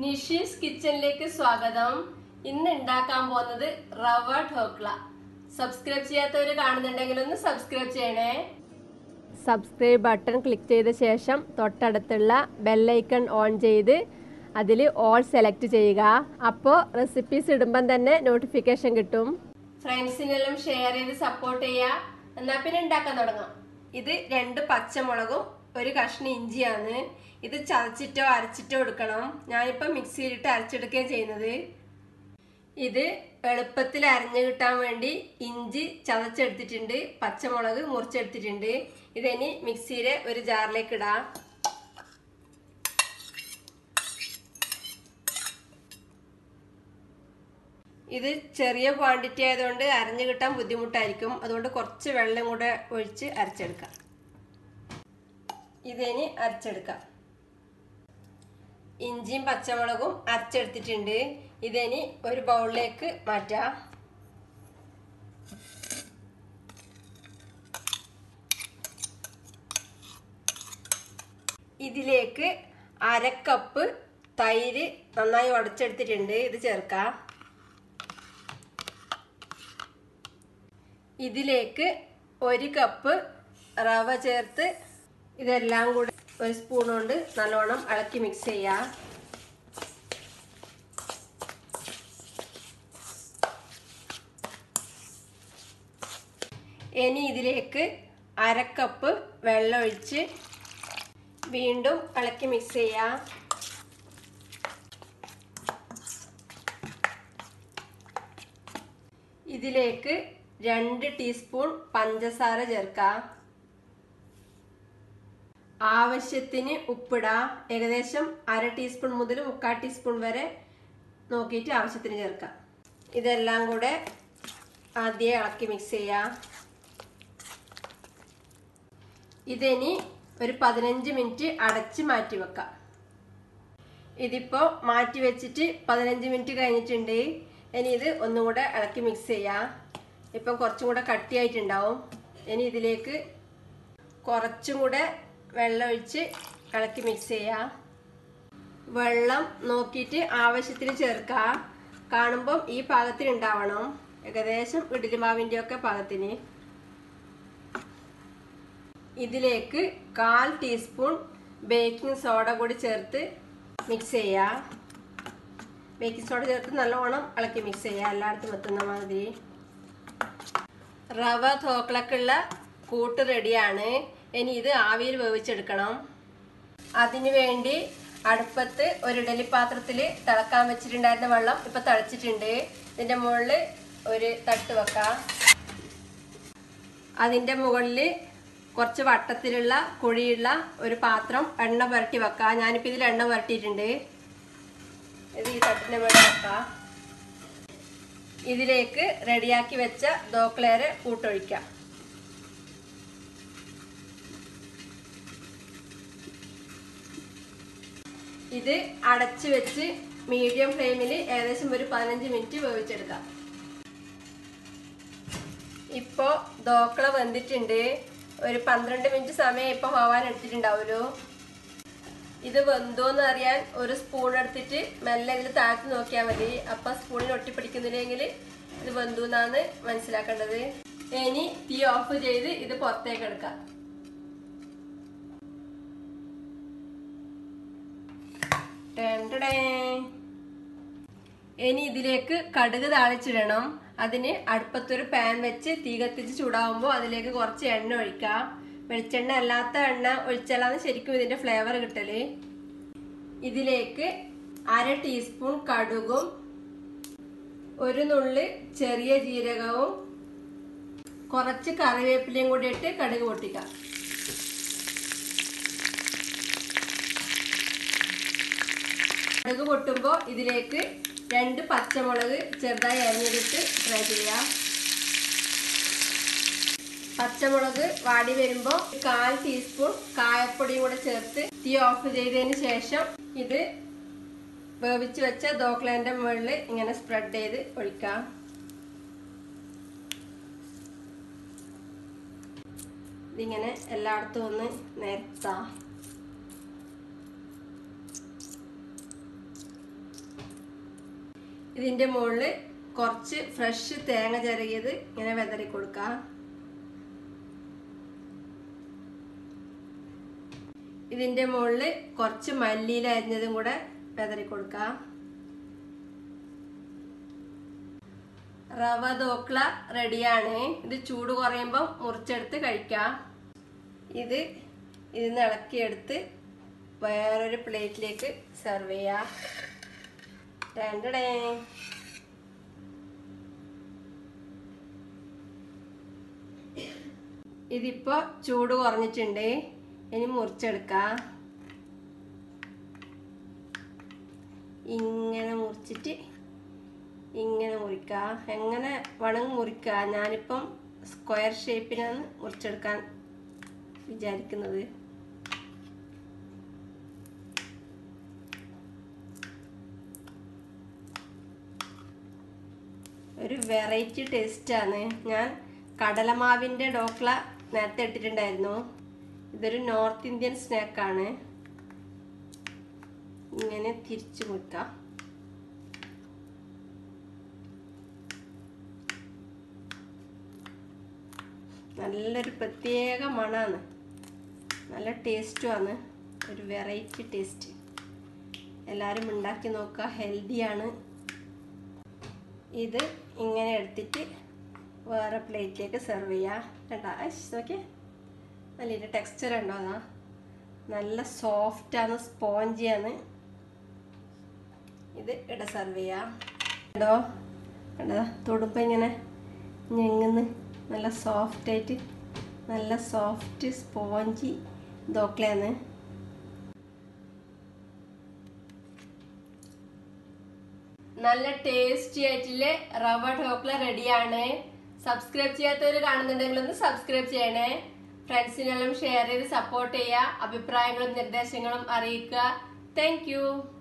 നിഷീസ് കിച്ചണിലേക്ക് സ്വാഗതം ഇന്ന് ഉണ്ടാക്കാൻ പോകുന്നത് റവ ഠോക്ല സബ്സ്ക്രൈബ് ചെയ്യാത്തവർ കാണുന്നുണ്ടെങ്കിൽ ഒന്ന് സബ്സ്ക്രൈബ് ചെയ്യണേ സബ്സ്ക്രൈബ് ബട്ടൺ ക്ലിക്ക് ചെയ്ത ശേഷം തൊട്ടടുത്തുള്ള ബെല്ലൈക്കൺ ഓൺ ചെയ്ത് അതിൽ ഓൾ സെലക്ട് ചെയ്യുക അപ്പോൾ റെസിപ്പീസ് ഇടുമ്പം തന്നെ നോട്ടിഫിക്കേഷൻ കിട്ടും ഫ്രണ്ട്സിനെല്ലാം ഷെയർ ചെയ്ത് സപ്പോർട്ട് ചെയ്യുക എന്നാൽ പിന്നെ ഉണ്ടാക്കാൻ തുടങ്ങാം ഇത് രണ്ട് പച്ചമുളകും ഒരു കഷ്ണം ഇഞ്ചിയാണ് ഇത് ചതച്ചിട്ടോ അരച്ചിട്ടോ എടുക്കണം ഞാനിപ്പോൾ മിക്സിയിലിട്ട് അരച്ചെടുക്കുകയാണ് ചെയ്യുന്നത് ഇത് എളുപ്പത്തിൽ അരഞ്ഞു കിട്ടാൻ വേണ്ടി ഇഞ്ചി ചതച്ചെടുത്തിട്ടുണ്ട് പച്ചമുളക് മുറിച്ചെടുത്തിട്ടുണ്ട് ഇതിനി മിക്സിയിലെ ഒരു ജാറിലേക്ക് ഇടാം ഇത് ചെറിയ ക്വാണ്ടിറ്റി ആയതുകൊണ്ട് അരഞ്ഞു കിട്ടാൻ ബുദ്ധിമുട്ടായിരിക്കും അതുകൊണ്ട് കുറച്ച് വെള്ളം കൂടെ ഒഴിച്ച് അരച്ചെടുക്കാം ഇതിനി അരച്ചെടുക്കാം ഇഞ്ചിയും പച്ചമുളകും അരച്ചെടുത്തിട്ടുണ്ട് ഇതിനി ഒരു ബൗളിലേക്ക് മാറ്റാം ഇതിലേക്ക് അരക്കപ്പ് തൈര് നന്നായി ഉടച്ചെടുത്തിട്ടുണ്ട് ഇത് ചേർക്കാം ഇതിലേക്ക് ഒരു കപ്പ് റവ ചേർത്ത് ഇതെല്ലാം കൂടെ ഒരു സ്പൂൺ കൊണ്ട് നല്ലോണം ഇളക്കി മിക്സ് ചെയ്യാം ഇനി ഇതിലേക്ക് അരക്കപ്പ് വെള്ളം ഒഴിച്ച് വീണ്ടും ഇളക്കി മിക്സ് ചെയ്യാം ഇതിലേക്ക് രണ്ട് ടീസ്പൂൺ പഞ്ചസാര ചേർക്കാം ആവശ്യത്തിന് ഉപ്പിടാം ഏകദേശം അര ടീസ്പൂൺ മുതൽ മുക്കാൽ ടീസ്പൂൺ വരെ നോക്കിയിട്ട് ആവശ്യത്തിന് ചേർക്കാം ഇതെല്ലാം കൂടെ ആദ്യം ഇളക്കി മിക്സ് ചെയ്യാം ഇതിനി ഒരു പതിനഞ്ച് മിനിറ്റ് അടച്ച് മാറ്റി വെക്കാം ഇതിപ്പോൾ മാറ്റി വെച്ചിട്ട് പതിനഞ്ച് മിനിറ്റ് കഴിഞ്ഞിട്ടുണ്ട് ഇനി ഇത് ഒന്നും കൂടെ ഇളക്കി മിക്സ് ചെയ്യാം ഇപ്പം കുറച്ചും കൂടെ കട്ടിയായിട്ടുണ്ടാവും ഇനി ഇതിലേക്ക് കുറച്ചും കൂടെ വെള്ളം ഒഴിച്ച് ഇളക്കി മിക്സ് ചെയ്യാം വെള്ളം നോക്കിയിട്ട് ആവശ്യത്തിന് ചേർക്കുക കാണുമ്പം ഈ പാകത്തിന് ഉണ്ടാവണം ഏകദേശം ഇഡ്ഡലി മാവിൻ്റെ ഒക്കെ പാകത്തിന് ഇതിലേക്ക് കാൽ ടീസ്പൂൺ ബേക്കിംഗ് സോഡ കൂടി ചേർത്ത് മിക്സ് ചെയ്യുക ബേക്കിംഗ് സോഡ ചേർത്ത് നല്ലോണം ഇളക്കി മിക്സ് ചെയ്യുക എല്ലായിടത്തും എത്തുന്ന മാതിരി റവ തോക്കളൊക്കെയുള്ള കൂട്ട് റെഡിയാണ് ഇനി ഇത് ആവിയിൽ വേവിച്ചെടുക്കണം അതിനു വേണ്ടി അടുപ്പത്ത് ഒരു ഇഡലി പാത്രത്തിൽ തിളക്കാൻ വെച്ചിട്ടുണ്ടായിരുന്ന വെള്ളം ഇപ്പം തിളച്ചിട്ടുണ്ട് ഇതിൻ്റെ മുകളിൽ ഒരു തട്ട് വെക്കാം അതിൻ്റെ മുകളിൽ കുറച്ച് വട്ടത്തിലുള്ള കുഴിയുള്ള ഒരു പാത്രം എണ്ണ പുരട്ടി വെക്കാം ഞാനിപ്പോൾ ഇതിൽ എണ്ണ പുരട്ടിയിട്ടുണ്ട് ഇത് ഈ തട്ടിൻ്റെ മുകളിൽ വെക്കാം ഇതിലേക്ക് റെഡിയാക്കി വെച്ച ദോക്ലേര് കൂട്ടൊഴിക്കാം ഇത് അടച്ചു വെച്ച് മീഡിയം ഫ്ലെയിമിൽ ഏകദേശം ഒരു പതിനഞ്ച് മിനിറ്റ് വേവിച്ചെടുക്കാം ഇപ്പോൾ ദോക്കള വെന്തിട്ടുണ്ട് ഒരു പന്ത്രണ്ട് മിനിറ്റ് സമയം ഇപ്പോൾ പോവാൻ എടുത്തിട്ടുണ്ടാവുമല്ലോ ഇത് വെന്തോന്ന് അറിയാൻ ഒരു സ്പൂൺ എടുത്തിട്ട് മെല്ലെ ഇതിൽ താഴ്ത്തി നോക്കിയാൽ മതി അപ്പം സ്പൂണിൽ ഒട്ടിപ്പിടിക്കുന്നില്ലെങ്കിൽ ഇത് വെന്തു എന്നാണ് മനസ്സിലാക്കേണ്ടത് ഇനി തീ ഓഫ് ചെയ്ത് ഇത് പുറത്തേക്ക് എടുക്കാം ഇനി ഇതിലേക്ക് കടുക് താളിച്ചിടണം അതിന് അടുപ്പത്തൊരു പാൻ വെച്ച് തീ കത്തിച്ച് ചൂടാവുമ്പോൾ അതിലേക്ക് കുറച്ച് എണ്ണ ഒഴിക്കാം വെളിച്ചെണ്ണ അല്ലാത്ത എണ്ണ ഒഴിച്ചാലാണ് ശരിക്കും ഇതിന്റെ ഫ്ലേവർ കിട്ടല് ഇതിലേക്ക് അര ടീസ്പൂൺ കടുകും ഒരു നുള്ളി ചെറിയ ജീരകവും കുറച്ച് കറിവേപ്പിലയും കൂടി ഇട്ട് കടുക് പൊട്ടിക്കാം കടുക് പൊട്ടുമ്പോൾ ഇതിലേക്ക് രണ്ട് പച്ചമുളക് ചെറുതായി അരിഞ്ഞെടുത്ത് ഫ്രൈ ചെയ്യാം പച്ചമുളക് വാടി വരുമ്പോൾ കാൽ ടീസ്പൂൺ കായപ്പൊടിയും കൂടെ ചേർത്ത് തീ ഓഫ് ചെയ്തതിന് ശേഷം ഇത് വേവിച്ച് വെച്ച ദോക്ലേൻ്റെ മുകളിൽ ഇങ്ങനെ സ്പ്രെഡ് ചെയ്ത് ഒഴിക്കാം ഇതിങ്ങനെ എല്ലായിടത്തും ഒന്ന് നിരത്താം ഇതിന്റെ മുകളിൽ കുറച്ച് ഫ്രഷ് തേങ്ങ ചിരകിയത് ഇങ്ങനെ വെതറി കൊടുക്കാം ഇതിന്റെ മുകളിൽ കുറച്ച് മല്ലിയില അരിഞ്ഞതും കൂടെ വെതറി കൊടുക്കാം റവ ദോക്ല റെഡിയാണ് ഇത് ചൂട് കുറയുമ്പോൾ മുറിച്ചെടുത്ത് കഴിക്കാം ഇത് ഇതിന്ന് ഇളക്കിയെടുത്ത് വേറൊരു പ്ലേറ്റിലേക്ക് സെർവ് ചെയ്യാം രണ്ടടേ ഇതിപ്പോ ചൂട് കുറഞ്ഞിട്ടുണ്ട് ഇനി മുറിച്ചെടുക്കാം ഇങ്ങനെ മുറിച്ചിട്ട് ഇങ്ങനെ മുറിക്കുക എങ്ങനെ വേണമെങ്കിൽ മുറിക്കുക ഞാനിപ്പം സ്ക്വയർ ഷേപ്പിനാണ് മുറിച്ചെടുക്കാൻ വിചാരിക്കുന്നത് ഒരു വെറൈറ്റി ടേസ്റ്റാണ് ഞാൻ കടലമാവിൻ്റെ ഡോക്ല നേരത്തെ ഇട്ടിട്ടുണ്ടായിരുന്നു ഇതൊരു നോർത്ത് ഇന്ത്യൻ സ്നാക്കാണ് ഇങ്ങനെ തിരിച്ചു മുറിക്കാം നല്ലൊരു പ്രത്യേക മണമാണ് നല്ല ടേസ്റ്റുമാണ് ഒരു വെറൈറ്റി ടേസ്റ്റ് എല്ലാവരും ഉണ്ടാക്കി നോക്കുക ഹെൽത്തിയാണ് ഇത് ഇങ്ങനെ എടുത്തിട്ട് വേറെ പ്ലേറ്റിലേക്ക് സെർവ് ചെയ്യുക കേട്ടോ നോക്കിയേ നല്ലൊരു ടെക്സ്ചർ ഉണ്ടോ അതാ നല്ല സോഫ്റ്റാണ് സ്പോഞ്ചിയാണ് ഇത് ഇവിടെ സെർവ് ചെയ്യാം കേട്ടോ കണ്ടോ തൊടുമ്പോൾ ഇങ്ങനെ ഞെങ്ങുന്ന് നല്ല സോഫ്റ്റായിട്ട് നല്ല സോഫ്റ്റ് സ്പോഞ്ചി ദോക്ലയാണ് നല്ല ടേസ്റ്റി ആയിട്ടുള്ള റവ ഢോക്ല റെഡിയാണ് സബ്സ്ക്രൈബ് ചെയ്യാത്തവർ കാണുന്നുണ്ടെങ്കിൽ ഒന്ന് സബ്സ്ക്രൈബ് ചെയ്യണേ ഫ്രണ്ട്സിനെല്ലാം ഷെയർ ചെയ്ത് സപ്പോർട്ട് ചെയ്യുക അഭിപ്രായങ്ങളും നിർദ്ദേശങ്ങളും അറിയിക്കുക താങ്ക്